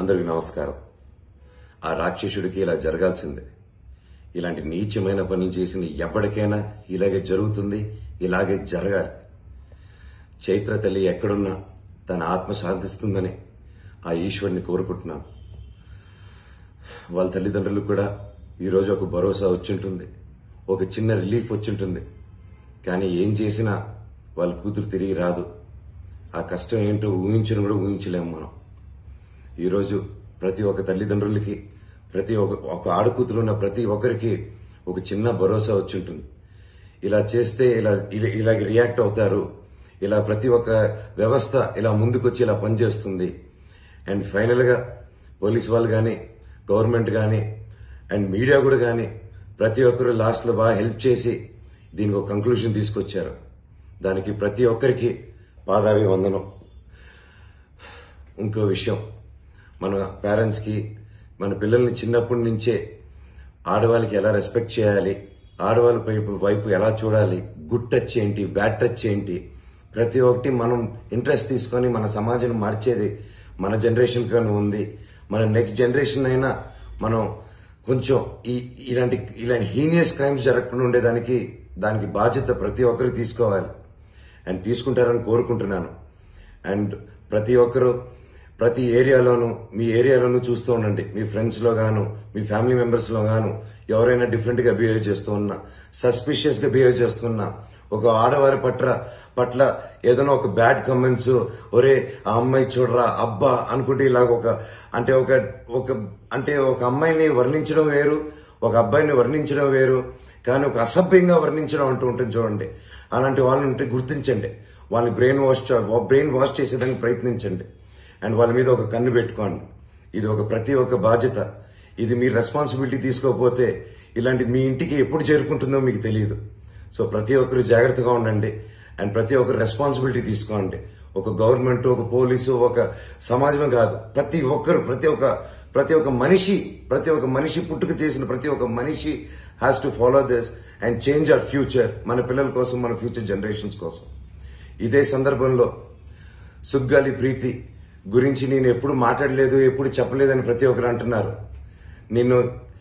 అందరికీ నమస్కారం ఆ రాక్షసుడికి ఇలా జరగాల్సిందే ఇలాంటి నీచమైన పనులు చేసిన ఎవరికైనా ఇలాగే జరుగుతుంది ఇలాగే జరగాలి చైత్ర తల్లి ఎక్కడున్నా తన ఆత్మ శాంతిస్తుందని ఆ ఈశ్వరుని కోరుకుంటున్నాను వాళ్ళ తల్లిదండ్రులకు కూడా ఈరోజు ఒక భరోసా వచ్చింటుంది ఒక చిన్న రిలీఫ్ వచ్చింటుంది కానీ ఏం చేసినా వాళ్ళ కూతురు తిరిగి రాదు ఆ కష్టం ఏంటో ఊహించను కూడా ఊహించలేము మనం ఈరోజు ప్రతి ఒక్క తల్లిదండ్రులకి ప్రతి ఒక్క ఒక ఆడకూతురు ఉన్న ప్రతి ఒక్కరికి ఒక చిన్న భరోసా వచ్చి ఉంటుంది ఇలా చేస్తే ఇలా ఇలా- ఇలాగ రియాక్ట్ అవుతారు ఇలా ప్రతి ఒక్క వ్యవస్థ ఇలా ముందుకొచ్చి ఇలా పనిచేస్తుంది అండ్ ఫైనల్గా పోలీస్ వాళ్ళు కానీ గవర్నమెంట్ కానీ అండ్ మీడియా కూడా కానీ ప్రతి ఒక్కరు లాస్ట్లో బాగా హెల్ప్ చేసి దీనికి ఒక కంక్లూషన్ తీసుకొచ్చారు దానికి ప్రతి ఒక్కరికి పాదావి వందనం ఇంకో విషయం మన పేరెంట్స్కి మన పిల్లల్ని చిన్నప్పటి నుంచే ఆడవాళ్ళకి ఎలా రెస్పెక్ట్ చేయాలి ఆడవాళ్ళ వైపు వైపు ఎలా చూడాలి గుడ్ టచ్ ఏంటి బ్యాడ్ టచ్ ఏంటి ప్రతి ఒక్కటి మనం ఇంట్రెస్ట్ తీసుకొని మన సమాజం మార్చేది మన జనరేషన్ కానీ ఉంది మన నెక్స్ట్ జనరేషన్ అయినా మనం కొంచెం ఈ ఇలాంటి ఇలాంటి హీనియస్ క్రైమ్స్ జరగకుండా ఉండేదానికి దానికి బాధ్యత ప్రతి ఒక్కరు తీసుకోవాలి అండ్ తీసుకుంటారని కోరుకుంటున్నాను అండ్ ప్రతి ఒక్కరు ప్రతి ఏరియాలోనూ మీ ఏరియాలోనూ చూస్తూ ఉండండి మీ ఫ్రెండ్స్లో గాను మీ ఫ్యామిలీ మెంబర్స్లో గాను ఎవరైనా డిఫరెంట్గా బిహేవ్ చేస్తూ ఉన్నా సస్పిషియస్గా బిహేవ్ చేస్తున్నా ఒక ఆడవారి పట్ల పట్ల ఏదైనా ఒక బ్యాడ్ కమెంట్స్ ఒరే ఆ అమ్మాయి చూడరా అబ్బా అనుకుంటే ఇలాగ ఒక అంటే ఒక ఒక అంటే ఒక అమ్మాయిని వర్ణించడం వేరు ఒక అబ్బాయిని వర్ణించడం వేరు కానీ ఒక అసభ్యంగా వర్ణించడం అంటూ ఉంటుంది చూడండి అలాంటి వాళ్ళని ఉంటే గుర్తించండి వాళ్ళని బ్రెయిన్ వాష్ బ్రెయిన్ వాష్ చేసేదానికి ప్రయత్నించండి అండ్ వాళ్ళ మీద ఒక కన్ను పెట్టుకోండి ఇది ఒక ప్రతి ఒక్క బాధ్యత ఇది మీ రెస్పాన్సిబిలిటీ తీసుకోకపోతే ఇలాంటి మీ ఇంటికి ఎప్పుడు చేరుకుంటుందో మీకు తెలియదు సో ప్రతి ఒక్కరు జాగ్రత్తగా ఉండండి అండ్ ప్రతి ఒక్కరు రెస్పాన్సిబిలిటీ తీసుకోండి ఒక గవర్నమెంట్ ఒక పోలీసు ఒక సమాజమే కాదు ప్రతి ఒక్కరు ప్రతి ఒక్క ప్రతి ఒక్క మనిషి ప్రతి ఒక్క మనిషి పుట్టుక చేసిన ప్రతి ఒక్క మనిషి has to follow this and change our future మన పిల్లల కోసం మన ఫ్యూచర్ జనరేషన్స్ కోసం ఇదే సందర్భంలో సుగ్గాలి ప్రీతి గురించి నేను ఎప్పుడు మాట్లాడలేదు ఎప్పుడు చెప్పలేదని ప్రతి ఒక్కరు అంటున్నారు నేను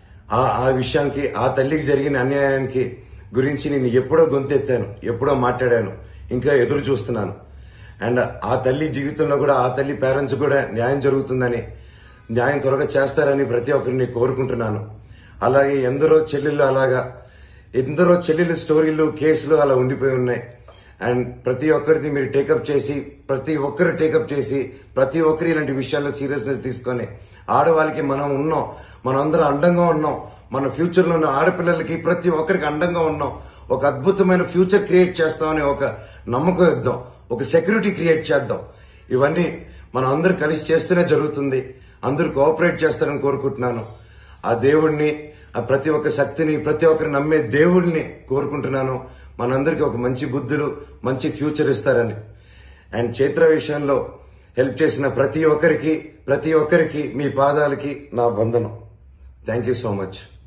ఆ ఆ విషయానికి ఆ తల్లికి జరిగిన అన్యాయానికి గురించి నేను ఎప్పుడో గొంతెత్తాను ఎప్పుడో మాట్లాడాను ఇంకా ఎదురు చూస్తున్నాను అండ్ ఆ తల్లి జీవితంలో కూడా ఆ తల్లి పేరెంట్స్ కూడా న్యాయం జరుగుతుందని న్యాయం త్వరగా చేస్తారని ప్రతి ఒక్కరిని కోరుకుంటున్నాను అలాగే ఎందరో చెల్లెళ్ళు అలాగా ఎందరో చెల్లెళ్ళ స్టోరీలు కేసులు అలా ఉండిపోయి ఉన్నాయి అండ్ ప్రతి ఒక్కరిది మీరు టేకప్ చేసి ప్రతి ఒక్కరు టేకప్ చేసి ప్రతి ఒక్కరు ఇలాంటి విషయాల్లో సీరియస్నెస్ తీసుకొని ఆడవాళ్ళకి మనం ఉన్నాం మనం అందరం అండంగా ఉన్నాం మన ఫ్యూచర్ లో ఉన్న ఆడపిల్లలకి ప్రతి ఒక్కరికి అండంగా ఉన్నాం ఒక అద్భుతమైన ఫ్యూచర్ క్రియేట్ చేస్తామని ఒక నమ్మకం ఇద్దాం ఒక సెక్యూరిటీ క్రియేట్ చేద్దాం ఇవన్నీ మనం అందరు కలిసి చేస్తూనే జరుగుతుంది అందరూ కోఆపరేట్ చేస్తారని కోరుకుంటున్నాను ఆ దేవుణ్ణి ఆ ప్రతి ఒక్క శక్తిని ప్రతి ఒక్కరు నమ్మే దేవుడిని కోరుకుంటున్నాను మనందరికీ ఒక మంచి బుద్ధులు మంచి ఫ్యూచర్ ఇస్తారని అండ్ చైత్ర విషయంలో హెల్ప్ చేసిన ప్రతి ఒక్కరికి ప్రతి ఒక్కరికి మీ పాదాలకి నా వందనం థ్యాంక్ యూ సో మచ్